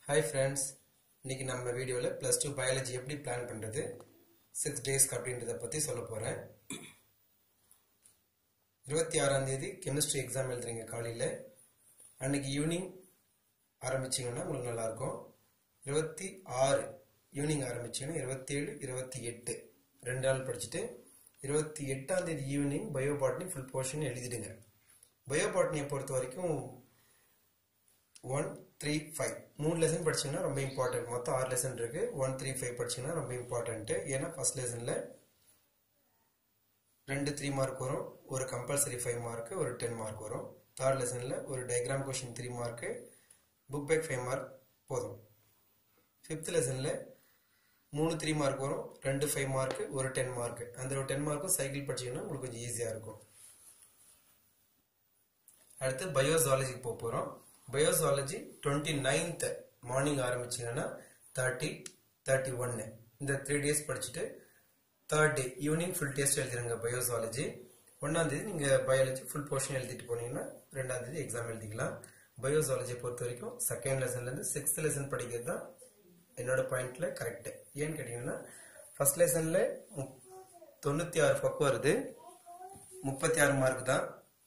hi friends இன்னைக்கு நம்ம வீடியோவில் ப்ளஸ் டூ பயாலஜி எப்படி பிளான் பண்ணுறது சிக்ஸ் டேஸ்க்கு அப்படின்றத பற்றி சொல்ல போகிறேன் இருபத்தி ஆறாம் தேதி கெமிஸ்ட்ரி எக்ஸாம் எழுதுறீங்க காலையில் அன்னைக்கு ஈவினிங் ஆரம்பிச்சிங்கன்னா உங்களுக்கு நல்லாயிருக்கும் இருபத்தி ஆறு ஈவினிங் ஆரம்பிச்சிங்கன்னா இருபத்தேழு இருபத்தி எட்டு ரெண்டு நாள் படிச்சுட்டு இருபத்தி எட்டாம் தேதி ஈவினிங் பயோபாட்னி ஃபுல் போர்ஷன் எழுதிடுங்க பயோபாட்னியை பொறுத்த வரைக்கும் ஒன் த்ரீ ஃபைவ் மூணு லெசன் படிச்சீங்கன்னா ரொம்ப இம்பார்ட்டன்ட் மொத்தம் ஆறு லெசன் இருக்கு ஒன் த்ரீ ஃபைவ் படிச்சீங்கன்னா ரொம்ப இம்பார்ட்டன்ட் ஏன்னா ஃபர்ஸ்ட் லெசனில் ரெண்டு த்ரீ மார்க் வரும் ஒரு கம்பல்சரி ஃபைவ் மார்க் ஒரு டென் மார்க் வரும் தேர்ட் லெசனில் ஒரு diagram question three mark book back five mark போதும் ஃபிஃப்த் லெசனில் மூணு த்ரீ மார்க் வரும் ரெண்டு ஃபைவ் மார்க் ஒரு டென் மார்க் அந்த ஒரு டென் மார்க்கும் சைக்கிள் படிச்சீங்கன்னா உங்களுக்கு கொஞ்சம் ஈஸியாக இருக்கும் அடுத்து பயோசாலஜிக்கு போக போகிறோம் பயோசாலஜி டுவெண்ட்டி நைன்த் மார்னிங் ஆரம்பிச்சிங்கன்னா தேர்ட்டி தேர்ட்டி ஒன்னு இந்த த்ரீ டேஸ் படிச்சுட்டு third day evening full test எழுதிருங்க பயோசாலஜி ஒன்றாந்தேதி நீங்கள் பயாலஜி ஃபுல் போர்ஷன் எழுதிட்டு போனீங்கன்னா ரெண்டாந்தேதி எக்ஸாம் எழுதிக்கலாம் பயோசாலஜியை பொறுத்த வரைக்கும் செகண்ட் லெசன்லேருந்து சிக்ஸ்த் லெசன் படிக்கிறது தான் என்னோட பாயிண்ட்ல கரெக்டு ஏன்னு கேட்டிங்கன்னா ஃபர்ஸ்ட் லெசனில் தொண்ணூற்றி ஆறு பக்கம் வருது முப்பத்தி ஆறு மார்க் தான்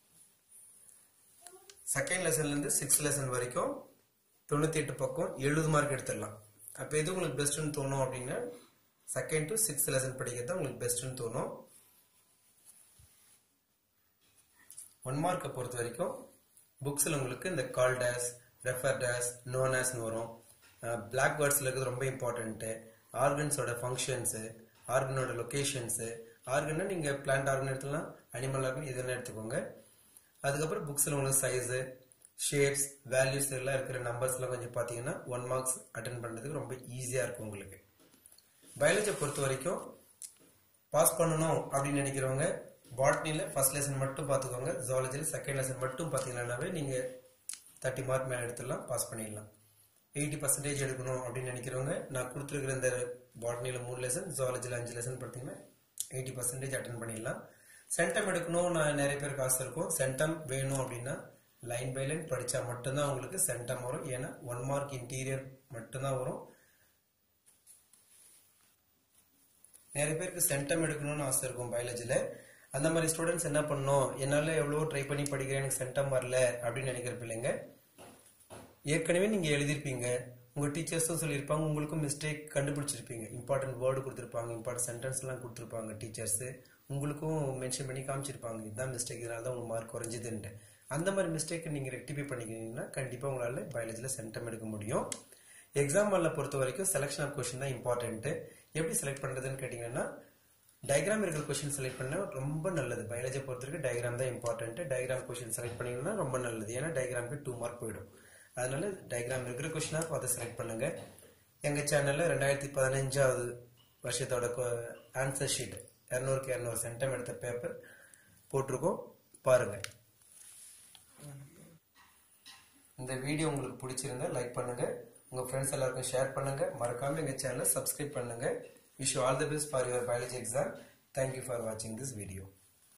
செகண்ட் லெசன்லேருந்து சிக்ஸ்த் லெசன் வரைக்கும் தொண்ணூற்றி எட்டு பக்கம் எழுபது மார்க் எடுத்துடலாம் அப்போ எது உங்களுக்கு பெஸ்ட்டுன்னு தோணும் அப்படின்னா செகண்ட் டு சிக்ஸ்த் லெசன் படிக்கிறது தான் உங்களுக்கு பெஸ்ட்டுன்னு தோணும் ஒன் மார்க்கை பொறுத்த வரைக்கும் புக்ஸில் உங்களுக்கு இந்த கால் டேஸ் ரெஃபர் டேஸ் நோன் ஆஸ்னு வரும் பிளாக் வேர்ட்ஸில் இருக்கிறது ரொம்ப இம்பார்ட்டன்ட்டு ஆர்கன்ஸோட ஃபங்க்ஷன்ஸு ஆர்கனோட லொக்கேஷன்ஸு ஆர்கன்னா நீங்கள் பிளான்ட் ஆர்கன் எடுத்துக்கலாம் அனிமல் ஆர்கன் எதுனா எடுத்துக்கோங்க அதுக்கப்புறம் புக்ஸில் உங்களுக்கு சைஸு ஷேப்ஸ் வேல்யூஸ் எல்லாம் இருக்கிற நம்பர்ஸ்லாம் கொஞ்சம் பார்த்தீங்கன்னா ஒன் மார்க்ஸ் அட்டன் பண்ணுறதுக்கு ரொம்ப ஈஸியாக இருக்கும் உங்களுக்கு பயாலஜியை பொறுத்த வரைக்கும் பாஸ் பண்ணணும் அப்படின்னு நினைக்கிறவங்க பாட்னியில் ஃபர்ஸ்ட் லெசன் மட்டும் பார்த்துக்கோங்க ஜுவாலஜியில் செகண்ட் லெசன் மட்டும் பார்த்தீங்கன்னாவே நீங்கள் தேர்ட்டி மார்க் மேலே எடுத்துடலாம் பாஸ் பண்ணிடலாம் எயிட்டி பர்சன்டேஜ் எடுக்கணும் அப்படின்னு நினைக்கிறவங்க நான் கொடுத்துருக்கிற இந்த பாட்னியில் மூணு லெசன் ஜுவாலஜியில் அஞ்சு லெசன் பார்த்தீங்கன்னா எயிட்டி பர்சன்டேஜ் அட்டன் பண்ணிடலாம் சென்டம் எடுக்கணும் நான் நிறைய பேருக்கு ஆசை இருக்கும் சென்டம் வேணும் அப்படின்னா லைன் பை லைன் படித்தா மட்டும்தான் உங்களுக்கு சென்டம் வரும் ஏன்னா ஒன் மார்க் இன்டீரியர் மட்டும்தான் வரும் நிறைய பேருக்கு சென்டம் எடுக்கணும்னு ஆசை இருக்கும் பயாலஜியில் அந்த மாதிரி ஸ்டூடெண்ட்ஸ் என்ன பண்ணணும் என்னால் எவ்வளவோ ட்ரை பண்ணி படிக்கிறேன் எனக்கு சென்டம் வரல அப்படின்னு நினைக்கிற பிள்ளைங்க ஏற்கனவே நீங்கள் எழுதியிருப்பீங்க உங்கள் டீச்சர்ஸும் சொல்லியிருப்பாங்க உங்களுக்கும் மிஸ்டேக் கண்டுபிடிச்சிருப்பீங்க இம்பார்ட்டன்ட் வேர்டு கொடுத்துருப்பாங்க இம்பார்ட்டன்ட் சென்டென்ஸ்லாம் கொடுத்துருப்பாங்க டீச்சர்ஸு உங்களுக்கும் மென்ஷன் பண்ணி காமிச்சிருப்பாங்க இதுதான் மிஸ்டேக் இதனால தான் உங்கள் மார்க் குறைஞ்சதுன்ட்டு அந்த மாதிரி மிஸ்டேக்கை நீங்கள் ரெக்டிஃபை பண்ணிக்கிறீங்கன்னா கண்டிப்பாக உங்களால் பயாலஜியில் சென்டம் எடுக்க முடியும் எக்ஸாம் ஹாலில் பொறுத்த வரைக்கும் செலெக்ஷன் ஆஃப் கொஷின் தான் இம்பார்ட்டன்ட்டு எப்படி செலக்ட் பண்ணுறதுன்னு கேட்டிங்கன்னா டயக்ராம் இருக்கிற கொஷின் செலக்ட் பண்ண ரொம்ப நல்லது பயாலஜியை பொறுத்த வரைக்கும் டயக்ராம் தான் இம்பார்ட்டன்ட் டயக்ராம் கொஷின் செலக்ட் பண்ணிங்கன்னா ரொம்ப நல்லது ஏன்னா டயக்ராமுக்கு டூ மார்க் போயிடும் அதனால டயக்ராம் இருக்கிற கொஷினாக பார்த்து செலக்ட் பண்ணுங்க எங்கள் சேனலில் ரெண்டாயிரத்தி பதினஞ்சாவது வருஷத்தோட ஆன்சர் ஷீட் இரநூறுக்கு இரநூறு சென்டம் எடுத்த பேப்பர் போட்டிருக்கோம் பாருங்க இந்த வீடியோ உங்களுக்கு பிடிச்சிருந்தா லைக் பண்ணுங்க உங்க ஃப்ரெண்ட்ஸ் எல்லாருக்கும் ஷேர் பண்ணுங்க மறக்காம எங்க சேனலை சப்ஸ்கிரைப் பண்ணுங்க wish all the best for your biology exam thank you for வாட்சிங் திஸ் வீடியோ